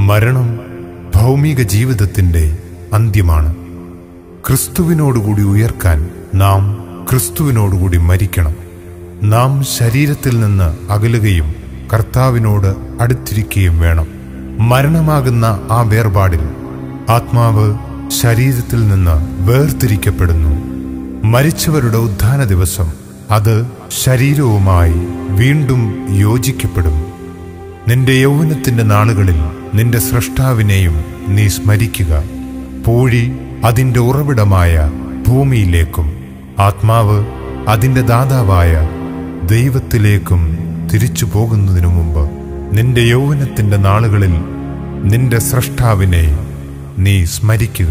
മരണം ഭൗമിക ജീവിതത്തിന്റെ അന്ത്യമാണ് ക്രിസ്തുവിനോടുകൂടി ഉയർക്കാൻ നാം ക്രിസ്തുവിനോടുകൂടി മരിക്കണം നാം ശരീരത്തിൽ നിന്ന് അകലുകയും കർത്താവിനോട് അടുത്തിരിക്കുകയും വേണം മരണമാകുന്ന ആ വേർപാടിൽ ആത്മാവ് ശരീരത്തിൽ നിന്ന് വേർതിരിക്കപ്പെടുന്നു മരിച്ചവരുടെ ഉദ്ധാന ദിവസം അത് ശരീരവുമായി വീണ്ടും യോജിക്കപ്പെടും നിന്റെ യൗവനത്തിന്റെ നാളുകളിൽ നിന്റെ സ്രഷ്ടാവിനെയും നീ സ്മരിക്കുക പൂഴി അതിന്റെ ഉറവിടമായ ഭൂമിയിലേക്കും ആത്മാവ് അതിന്റെ ദാതാവായ ദൈവത്തിലേക്കും തിരിച്ചു പോകുന്നതിനു മുമ്പ് നിന്റെ യൗവനത്തിന്റെ നാളുകളിൽ നിന്റെ സ്രഷ്ടാവിനെ നീ സ്മരിക്കുക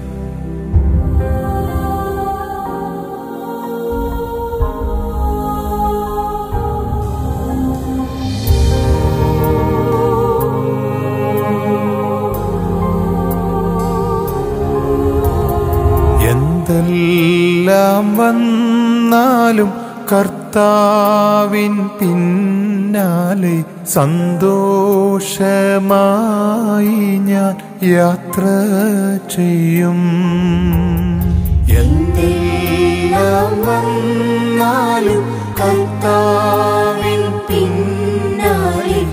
എന്തെല്ലാം വന്നാലും കർത്താവിൻ പിന്നാലെ സന്തോഷമായി ഞാൻ യാത്ര ചെയ്യും എന്തെല്ലാം വന്നാലും കർത്താവിൻ പിന്നാലെ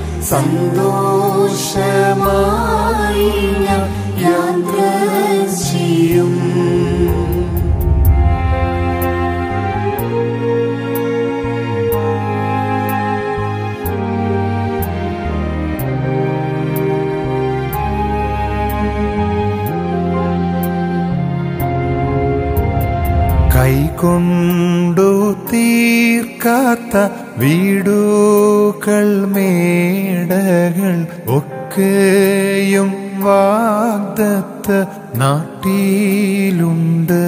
സന്തോഷമായി ഞാൻ യാത്ര ചെയ്യും കൈകൊണ്ടു തീർക്കാത്ത വീടുകൾ മേടകൾ ഒക്കെയും വാഗ്ദത്ത നാട്ടിലുണ്ട്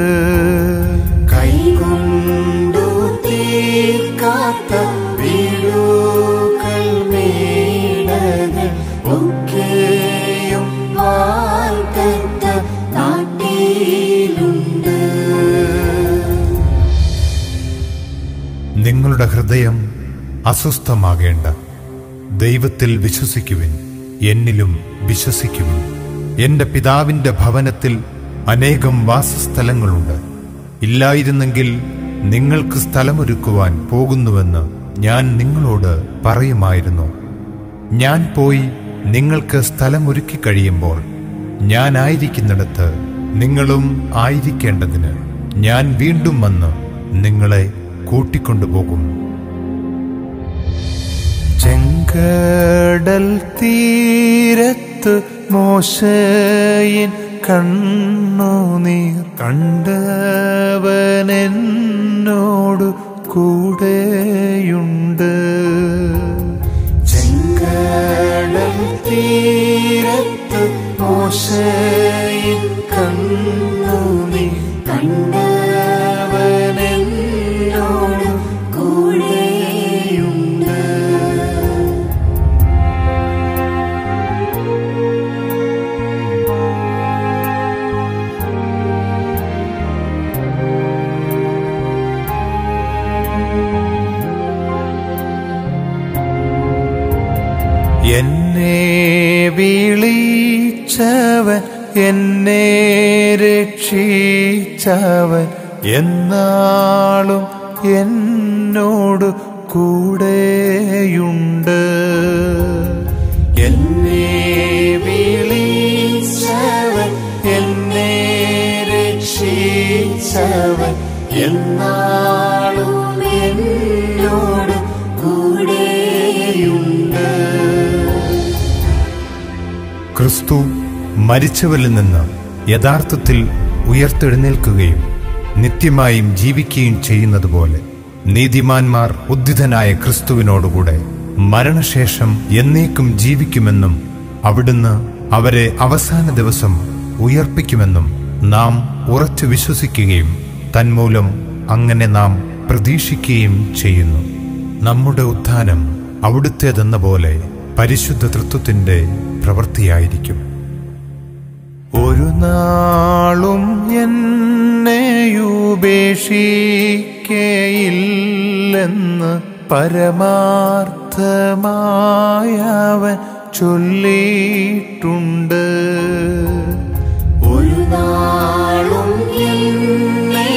കൈകൊണ്ടു തീർക്കാത്ത വീടുകൾ മേടകൾ ഒക്കെയും വാഴ്ത്തത്ത നാട്ടിലുണ്ട് നിങ്ങളുടെ ഹൃദയം അസ്വസ്ഥമാകേണ്ട ദൈവത്തിൽ വിശ്വസിക്കുവിൻ എന്നിലും വിശ്വസിക്കുവിൻ എന്റെ പിതാവിന്റെ ഭവനത്തിൽ അനേകം വാസസ്ഥലങ്ങളുണ്ട് ഇല്ലായിരുന്നെങ്കിൽ നിങ്ങൾക്ക് സ്ഥലമൊരുക്കുവാൻ പോകുന്നുവെന്ന് ഞാൻ നിങ്ങളോട് പറയുമായിരുന്നു ഞാൻ പോയി നിങ്ങൾക്ക് സ്ഥലമൊരുക്കി കഴിയുമ്പോൾ ഞാനായിരിക്കുന്നിടത്ത് നിങ്ങളും ആയിരിക്കേണ്ടതിന് ഞാൻ വീണ്ടും വന്ന് നിങ്ങളെ കൂട്ടിക്കൊണ്ടുപോകും ചെങ്കടൽ തീരത്ത് മോശയിൻ കണ്ണുനീർ കണ്ടവനെന്നോട് കൂടെയുണ്ട് ചെങ്കടൽ തീരത്ത് മോശയിൻ കണ്ണുനീ കണ്ടവനെന്നോട് കൂടെയുണ്ട് എന്നെ വിളിച്ചവൻ എന്നെ രക്ഷിച്ചവൻ എന്നാളും എന്നോട് കൂടെയുണ്ട് എന്നെ വിളിച്ചവൻ എന്നെ രക്ഷിച്ചവൻ എന്നാളും എന്നോട് കൂടെയുണ്ട് ക്രിസ്തു മരിച്ചവരിൽ നിന്ന് യഥാർത്ഥത്തിൽ ഉയർത്തെഴുന്നേൽക്കുകയും നിത്യമായും ജീവിക്കുകയും ചെയ്യുന്നതുപോലെ നീതിമാന്മാർ ഉദ്ധിതനായ ക്രിസ്തുവിനോടുകൂടെ മരണശേഷം എന്നേക്കും ജീവിക്കുമെന്നും അവിടുന്ന് അവരെ അവസാന ദിവസം ഉയർപ്പിക്കുമെന്നും നാം ഉറച്ചു വിശ്വസിക്കുകയും തന്മൂലം അങ്ങനെ നാം പ്രതീക്ഷിക്കുകയും ചെയ്യുന്നു നമ്മുടെ ഉത്ഥാനം അവിടുത്തേതെന്ന പോലെ പരിശുദ്ധ തൃത്വത്തിന്റെ പ്രവൃത്തിയായിരിക്കും ഒരു നാളും എന്നെയുപേക്ഷിക്കയില്ലെന്ന് പരമാർത്ഥമായവൻ ചൊല്ലിയിട്ടുണ്ട് ഒരു നാളും എന്നെ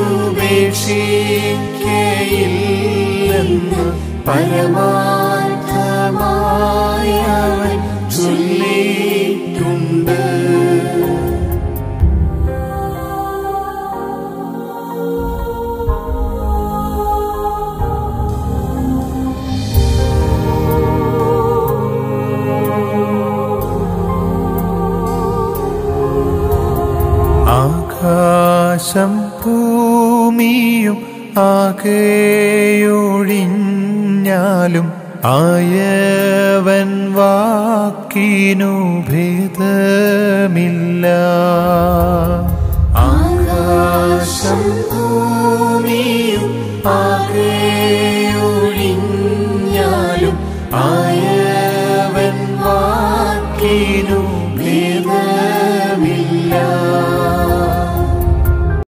ഉപേക്ഷിക്കയില്ലെന്ന് പരമാർത്ഥമായി അവൻ ചൊല്ലിയിട്ടുണ്ട് ആകാശം ഭൂമിയും ആകെയൊഴിഞ്ഞാലും ആയവൻ വാക്കിനു ഭേദമില്ല ആകാശം ഭൂമിയും ആകെയൊഴിഞ്ഞാലും ആയവൻ വാക്കിനു ഭേദമില്ല